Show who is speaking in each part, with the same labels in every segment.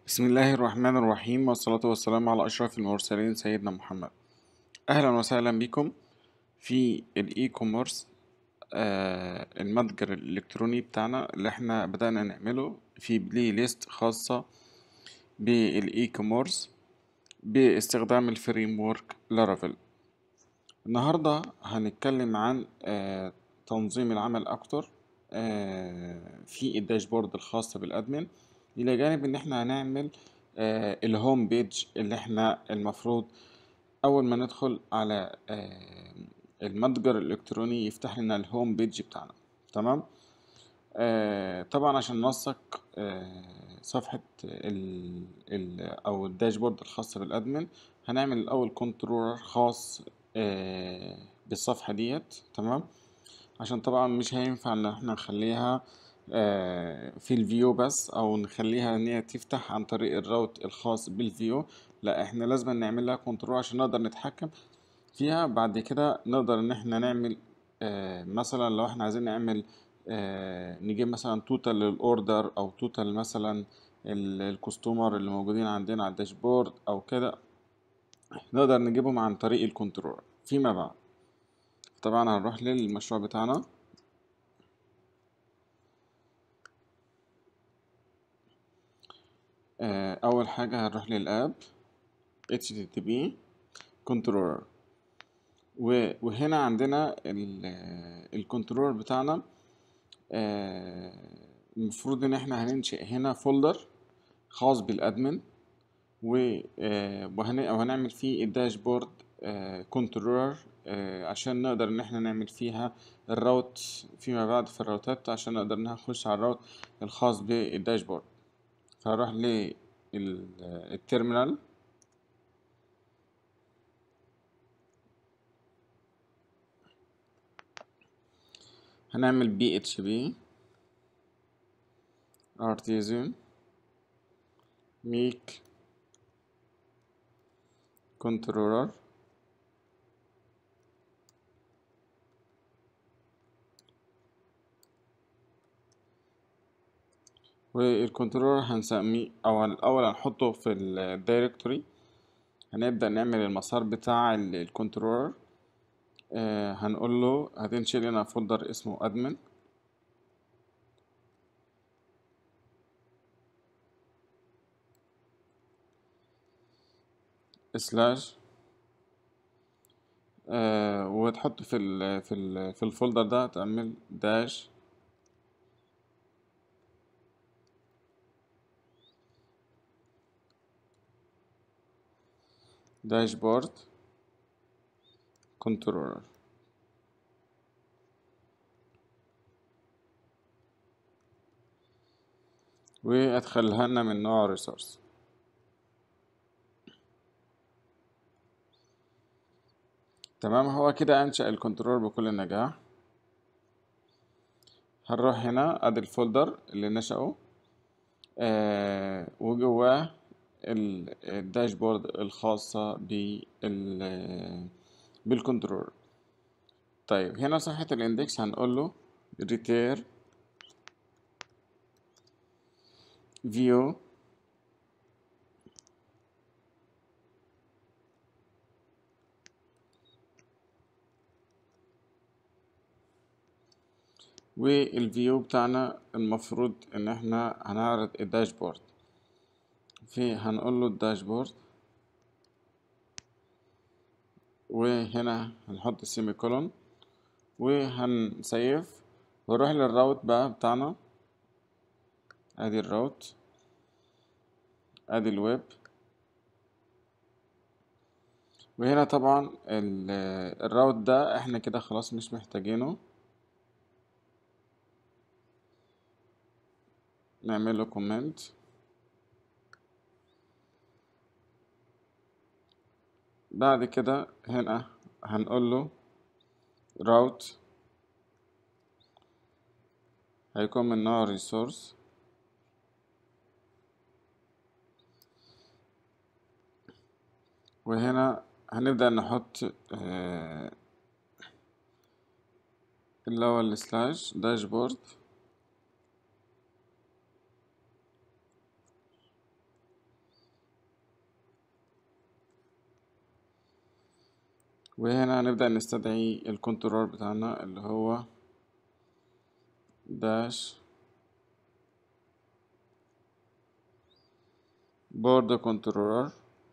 Speaker 1: بسم الله الرحمن الرحيم والصلاة والسلام على أشرف المرسلين سيدنا محمد أهلا وسهلا بكم في الإي كوميرس آه المتجر الإلكتروني بتاعنا اللي احنا بدأنا نعمله في بلاي ليست خاصة بالإي كوميرس باستخدام الفريم ورك لارافيل النهاردة هنتكلم عن آه تنظيم العمل أكتر آه في الداشبورد الخاصة بالأدمن إلى جانب إن احنا هنعمل آه الهوم بيج اللي احنا المفروض أول ما ندخل على آه المتجر الإلكتروني يفتح لنا الهوم بيج بتاعنا تمام آه طبعا عشان ننسق آه صفحة ال ال أو الداشبورد الخاصة بالأدمن هنعمل الأول كنترولر خاص آه بالصفحة ديت تمام عشان طبعا مش هينفع ان احنا نخليها آه في الفيو بس او نخليها ان هي تفتح عن طريق الراوت الخاص بالفيو لا احنا لازم نعمل لها كنترول عشان نقدر نتحكم فيها بعد كده نقدر ان احنا نعمل آه مثلا لو احنا عايزين نعمل آه نجيب مثلا توتال للاوردر او توتال مثلا الكاستمر اللي موجودين عندنا على الداشبورد او كده نقدر نجيبهم عن طريق الكنترول فيما بعد طبعا هنروح للمشروع بتاعنا اول حاجة هنروح للاب http controller وهنا عندنا الكنترولر بتاعنا المفروض ان احنا هننشئ هنا فولدر خاص بالادمن وهنعمل فيه الداشبورد كنترولر عشان نقدر ان احنا نعمل فيها الراوت فيما بعد في الراوتات عشان نقدر انها نخش على الراوت الخاص بالداشبورد فهروح للتيرمينال هنعمل بي اتش بي artisan make controller والكنترولر هنسميه او الاول هنحطه في الدايركتوري هنبدأ نعمل المسار بتاع الكنترولر آه هنقول له هتنشئ لنا فولدر اسمه admin سلاش آه وتحط في ال في ال في الفولدر ده تعمل داش داشبورد كنترولر وادخلها لنا من نوع ريسورس تمام هو كده انشأ الكنترولر بكل نجاح هنروح هنا ادي الفولدر اللي نشأه آه وجواه الداشبورد الخاصة بال بالكنترول طيب هنا صفحة الاندكس هنقول له return view والفيو بتاعنا المفروض ان احنا هنعرض الداشبورد في هنقول له الداشبورد وهنا هنحط السيمي كولون وهنسيف ونروح للراوت بقى بتاعنا ادي الراوت ادي الويب وهنا طبعا الراوت ده احنا كده خلاص مش محتاجينه نعمل له كومنت بعد كده هنا هنقول له راوت هيكون من نوع ريسورس وهنا هنبدأ نحط آه اللي هو السلاش داشبورد وهنا هنبدأ نستدعي الكنترول بتاعنا اللي هو داش بورد كنترولر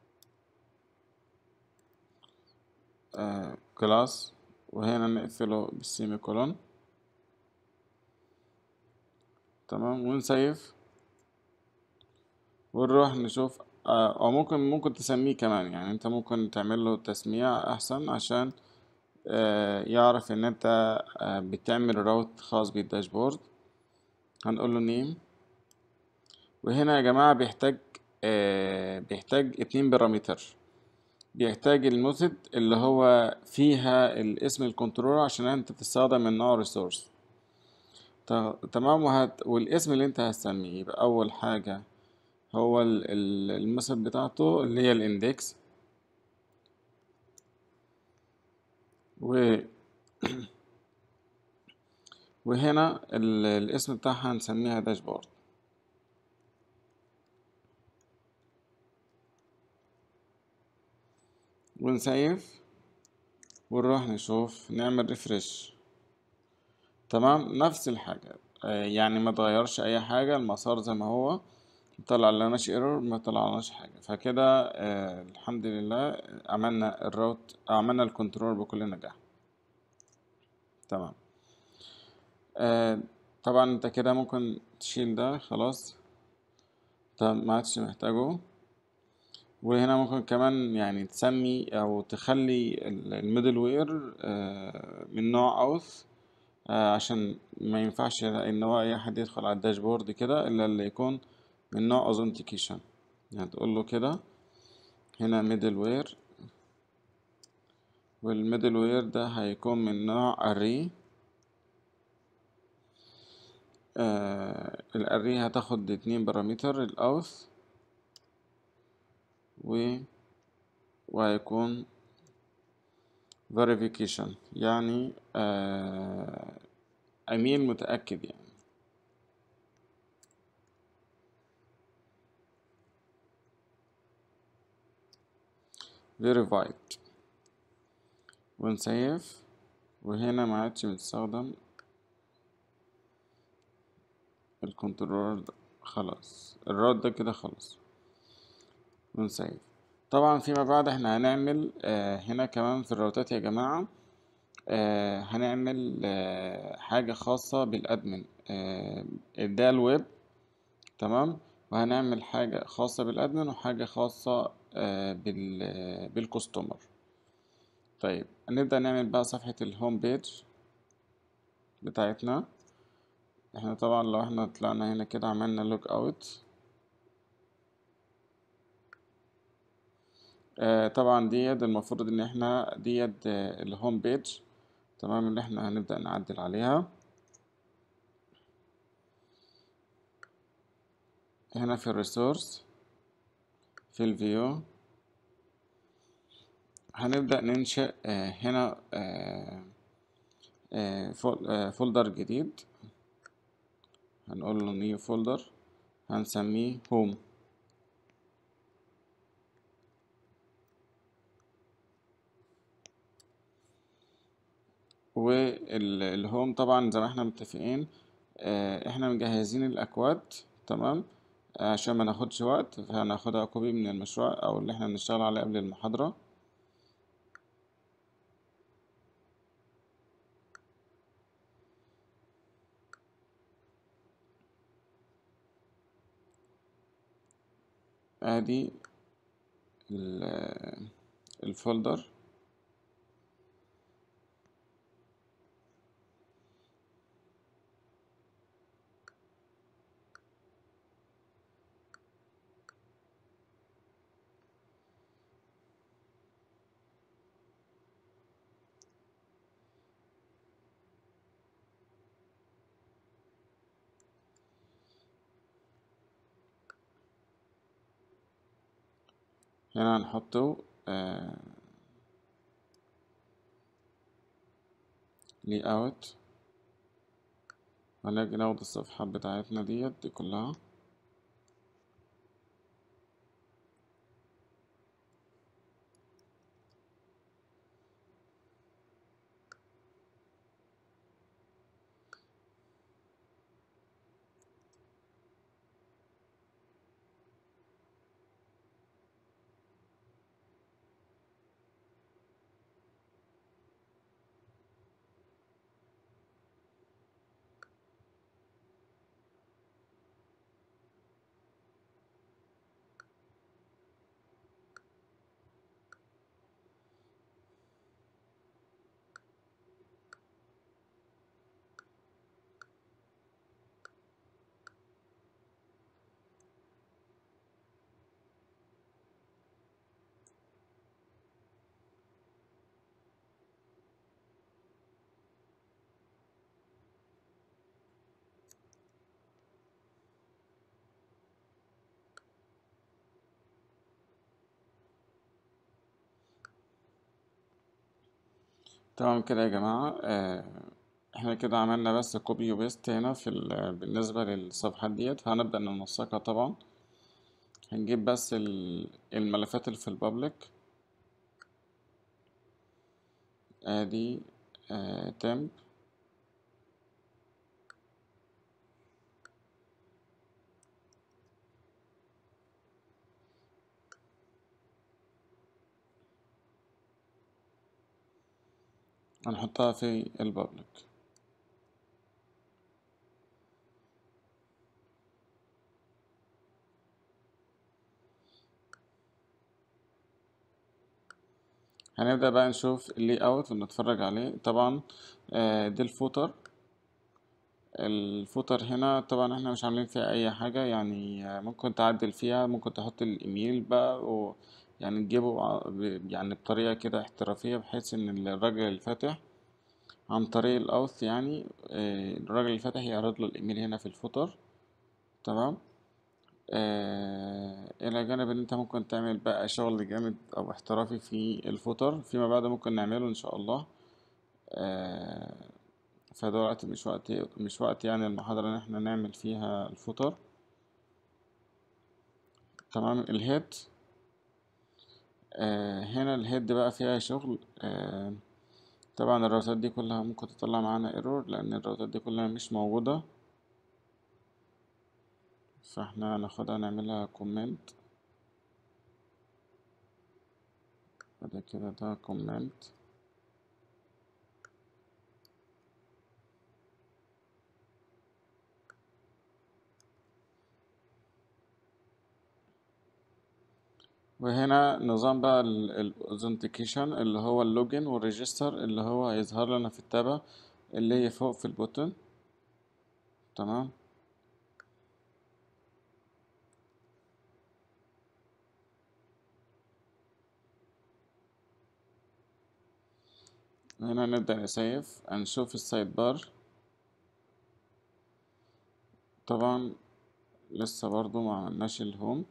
Speaker 1: كلاس وهنا نقفله بالسيمي كولون تمام ونسيف ونروح نشوف آه، او ممكن ممكن تسميه كمان يعني انت ممكن تعمل له تسمية احسن عشان آه، يعرف ان انت آه، بتعمل راوت خاص بالداشبورد هنقول له نيم وهنا يا جماعة بيحتاج بيحتاج اتنين بارامتر بيحتاج الميثود اللي هو فيها الاسم الكنترولر عشان انت تستخدم من نوع ريسورس تمام وهت... والاسم اللي انت هتسميه يبقى اول حاجة هو الميثود بتاعته اللي هي الاندكس و وهنا الاسم بتاعها هنسميها داشبورد ونسيف ونروح نشوف نعمل ريفرش تمام نفس الحاجة آه، يعني ما تغيرش اي حاجة المسار زي ما هو طلع لناش ايرور ما طلعناش حاجة فكده آه الحمد لله عملنا الراوت عملنا الكنترول بكل نجاح تمام آه طبعا انت كده ممكن تشيل ده خلاص طب ما عادش محتاجه وهنا ممكن كمان يعني تسمي او تخلي الميدل وير آه من نوع اوث آه عشان ما ينفعش ان هو اي حد يدخل على الداشبورد كده الا اللي يكون من نوع authentication يعني تقول له كده هنا middle ware والميدل وير ده هيكون من نوع array آه الاري هتاخد اتنين بارامتر الاوث و وهيكون verification يعني آه اميل متأكد يعني verified ونسيف وهنا ما عادش بنستخدم الكنترولر ده خلاص الراوت ده كده خلاص ونسيف طبعا فيما بعد احنا هنعمل آه هنا كمان في الراوتات يا جماعة آه هنعمل آه حاجة خاصة بالادمن آه ده الويب تمام وهنعمل حاجة خاصة بالادمن وحاجة خاصة آه بال بالكستمر طيب نبدأ نعمل بقى صفحة الهوم بيج بتاعتنا احنا طبعا لو احنا طلعنا هنا كده عملنا لوج اوت آه طبعا ديت المفروض ان احنا ديت آه الهوم بيج تمام اللي احنا هنبدأ نعدل عليها هنا في الريسورس في الفيو هنبدأ ننشئ آه هنا فولدر جديد هنقول له نيو فولدر هنسميه هوم والهوم طبعا زي ما احنا متفقين احنا مجهزين الاكواد تمام عشان ما ناخدش وقت فهناخدها كوبي من المشروع او اللي احنا بنشتغل عليه قبل المحاضرة ادي الفولدر هنا هنحطه لي اوت هنجي ناخد الصفحات بتاعتنا ديت دي كلها تمام كده يا جماعة آه، احنا كده عملنا بس كوبي وبيست هنا في ال- بالنسبة للصفحات ديت فهنبدأ ننسقها طبعا هنجيب بس ال- الملفات اللي في البابليك ادي آه temp هنحطها في البابليك هنبدأ بقى نشوف اللي اوت ونتفرج عليه طبعا آه، دي الفوتر الفوتر هنا طبعا احنا مش عاملين فيها اي حاجة يعني آه، ممكن تعدل فيها ممكن تحط الايميل بقى و يعني تجيبه ع- ب- يعني بطريقة كده احترافية بحيث ان الراجل الفاتح عن طريق الاوث يعني آه، الراجل الفاتح يعرض له الايميل هنا في الفوتر تمام آه، الى جانب ان انت ممكن تعمل بقى شغل جامد او احترافي في الفوتر فيما بعد ممكن نعمله ان شاء الله آه، فدلوقتي مش وقت مش وقت يعني المحاضرة ان احنا نعمل فيها الفوتر تمام الهيد آه، هنا الهيد بقى فيها شغل آه، طبعا الراوتات دي كلها ممكن تطلع معانا ايرور لان الراوتات دي كلها مش موجودة فاحنا هناخدها نعملها كومنت بعد كده ده كومنت وهنا نظام بقى الاوثنتيكيشن اللي هو اللوجن والريجستر اللي هو هيظهر لنا في التابة اللي هي فوق في البوتن تمام هنا نبدأ نسيف هنشوف السايد بار طبعا لسه برضو ما عملناش الهوم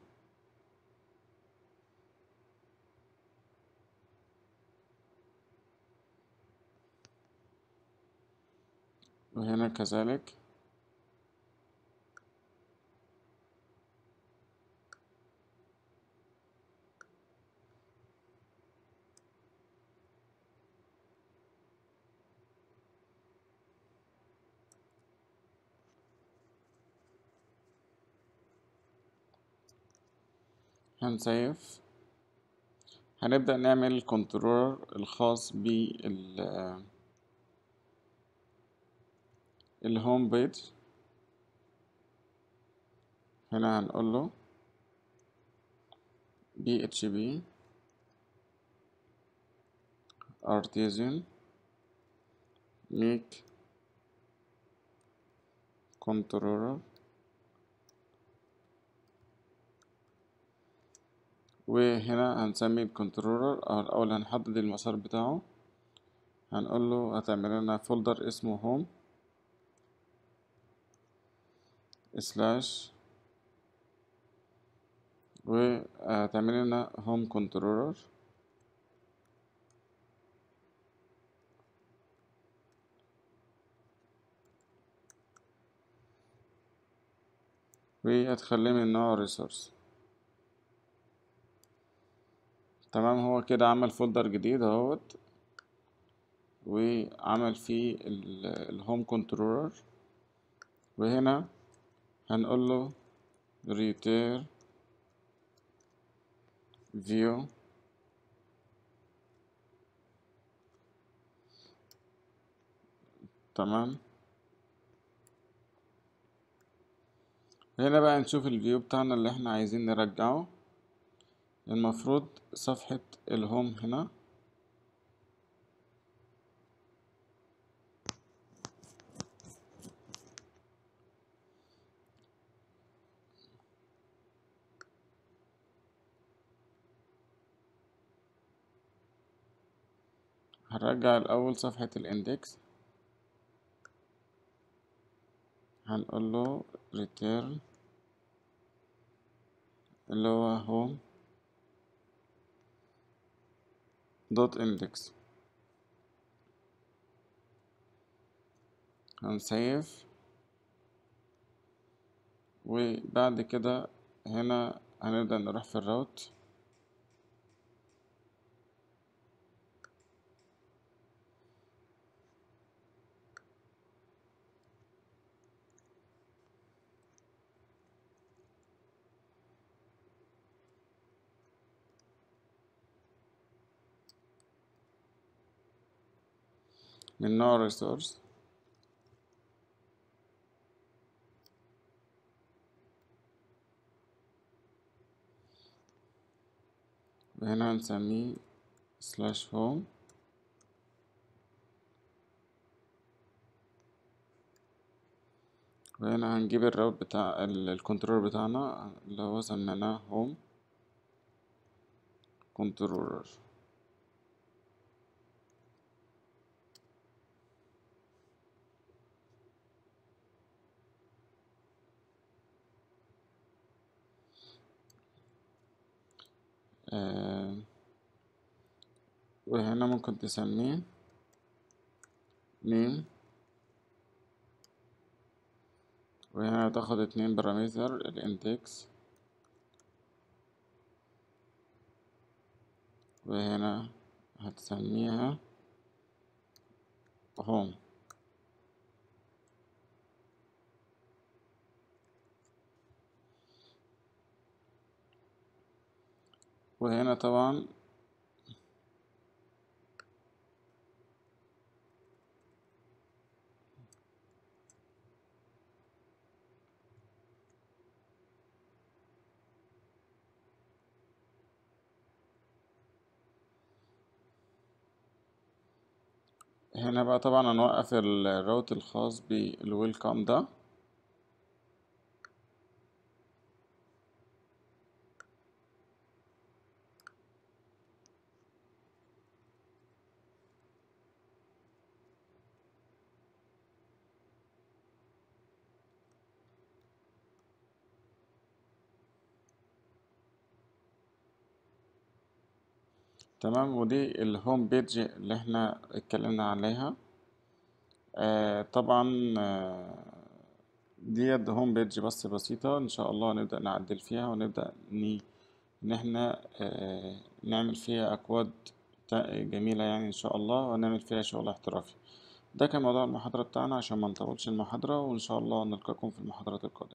Speaker 1: وهنا كذلك هنسيف هنبدأ نعمل الكنترولر الخاص بال الهوم بيج هنا هنقول له بي اتش بي artisan make controller وهنا هنسمي الكنترولر او الاول هنحدد المسار بتاعه هنقول له هتعمل لنا فولدر اسمه هوم سلاش وهتعمل لنا هوم كنترولر وهتخليه من نوع ريسورس تمام هو كده عمل فولدر جديد اهوت وعمل فيه الهوم كنترولر وهنا هنقول له return view تمام هنا بقى نشوف الفيو بتاعنا اللي احنا عايزين نرجعه المفروض صفحة الهوم هنا هنرجع الأول صفحة الاندكس هنقول له return اللي هو home دوت index هنسيف وبعد كده هنا هنبدأ نروح في الراوت من نوع ريسورس وهنا هنسميه سلاش هوم وهنا هنجيب الراوت بتاع الكنترول بتاعنا اللي هو سميناه هوم كنترولر آه وهنا ممكن تسميه نيم وهنا تاخد اتنين بارامتر الاندكس وهنا هتسميها هوم وهنا طبعا هنا بقى طبعا هنوقف الراوت الخاص بالويلكم ده تمام ودي الهوم بيج اللي احنا اتكلمنا عليها آه طبعا آه ديت هوم بيج بس بسيطة ان شاء الله نبدأ نعدل فيها ونبدأ ن ان احنا آه نعمل فيها اكواد جميلة يعني ان شاء الله ونعمل فيها شغل احترافي ده كان موضوع المحاضرة بتاعنا عشان ما نطولش المحاضرة وان شاء الله نلقاكم في المحاضرات القادمة